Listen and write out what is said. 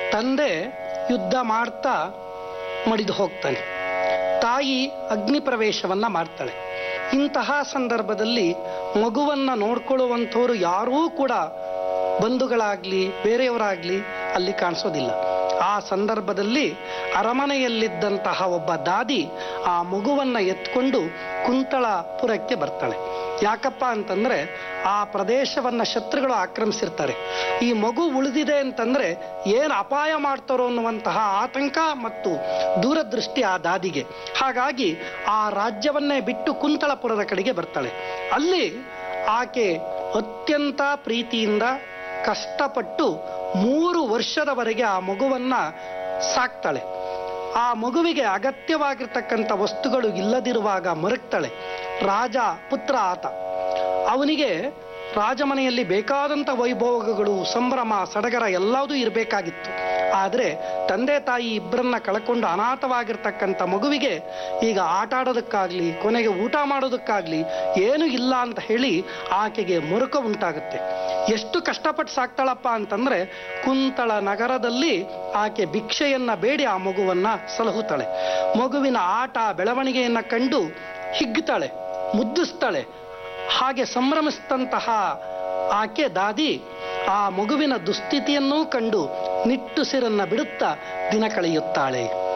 ತಂದೆ ಯುದ್ಧ ಮಾಡ್ತಾ ಮಡಿದು ಹೋಗ್ತಾನೆ ತಾಯಿ ಅಗ್ನಿ ಪ್ರವೇಶವನ್ನ ಮಾಡ್ತಾಳೆ ಇಂತಹ ಸಂದರ್ಭದಲ್ಲಿ ಮಗುವನ್ನ ನೋಡ್ಕೊಳ್ಳುವಂಥವ್ರು ಯಾರೂ ಕೂಡ ಬಂಧುಗಳಾಗ್ಲಿ ಬೇರೆಯವರಾಗ್ಲಿ ಅಲ್ಲಿ ಕಾಣಿಸೋದಿಲ್ಲ ಆ ಸಂದರ್ಭದಲ್ಲಿ ಅರಮನೆಯಲ್ಲಿದ್ದಂತಹ ಒಬ್ಬ ದಾದಿ ಆ ಮಗುವನ್ನ ಎತ್ಕೊಂಡು ಕುಂತಳಪುರಕ್ಕೆ ಬರ್ತಾಳೆ ಯಾಕಪ್ಪ ಅಂತಂದ್ರೆ ಆ ಪ್ರದೇಶವನ್ನ ಶತ್ರುಗಳು ಆಕ್ರಮಿಸಿರ್ತಾರೆ ಈ ಮಗು ಉಳಿದಿದೆ ಅಂತಂದ್ರೆ ಏನು ಅಪಾಯ ಮಾಡ್ತಾರೋ ಅನ್ನುವಂತಹ ಆತಂಕ ಮತ್ತು ದೂರದೃಷ್ಟಿ ಆ ದಾದಿಗೆ ಹಾಗಾಗಿ ಆ ರಾಜ್ಯವನ್ನೇ ಬಿಟ್ಟು ಕುಂತಳಪುರದ ಕಡೆಗೆ ಬರ್ತಾಳೆ ಅಲ್ಲಿ ಆಕೆ ಅತ್ಯಂತ ಪ್ರೀತಿಯಿಂದ ಕಷ್ಟಪಟ್ಟು ಮೂರು ವರ್ಷದವರೆಗೆ ಆ ಮಗುವನ್ನ ಸಾಕ್ತಾಳೆ ಆ ಮಗುವಿಗೆ ಅಗತ್ಯವಾಗಿರ್ತಕ್ಕಂಥ ವಸ್ತುಗಳು ಇಲ್ಲದಿರುವಾಗ ಮರಗ್ತಾಳೆ ರಾಜ ಪುತ್ರ ಆತ ಅವನಿಗೆ ರಾಜಮನೆಯಲ್ಲಿ ಬೇಕಾದಂಥ ವೈಭೋಗಗಳು ಸಂಭ್ರಮ ಸಡಗರ ಎಲ್ಲದೂ ಇರಬೇಕಾಗಿತ್ತು ಆದರೆ ತಂದೆ ತಾಯಿ ಇಬ್ಬರನ್ನ ಕಳ್ಕೊಂಡು ಅನಾಥವಾಗಿರ್ತಕ್ಕಂಥ ಮಗುವಿಗೆ ಈಗ ಆಟ ಆಡೋದಕ್ಕಾಗ್ಲಿ ಕೊನೆಗೆ ಊಟ ಮಾಡೋದಕ್ಕಾಗ್ಲಿ ಏನು ಇಲ್ಲ ಅಂತ ಹೇಳಿ ಆಕೆಗೆ ಮುರುಕ ಉಂಟಾಗುತ್ತೆ ಎಷ್ಟು ಕಷ್ಟಪಟ್ಟು ಸಾಕ್ತಾಳಪ್ಪ ಅಂತಂದ್ರೆ ಕುಂತಳ ನಗರದಲ್ಲಿ ಆಕೆ ಭಿಕ್ಷೆಯನ್ನ ಬೇಡಿ ಆ ಮಗುವನ್ನ ಸಲಹುತ್ತಾಳೆ ಮಗುವಿನ ಆಟ ಬೆಳವಣಿಗೆಯನ್ನ ಕಂಡು ಹಿಗ್ತಾಳೆ ಮುದ್ದಿಸ್ತಾಳೆ ಹಾಗೆ ಸಂಭ್ರಮಿಸಿದಂತಹ ಆಕೆ ದಾದಿ ಆ ಮಗುವಿನ ದುಸ್ಥಿತಿಯನ್ನೂ ಕಂಡು ನಿಟ್ಟುಸಿರನ್ನ ಬಿಡುತ್ತಾ ದಿನ ಕಳೆಯುತ್ತಾಳೆ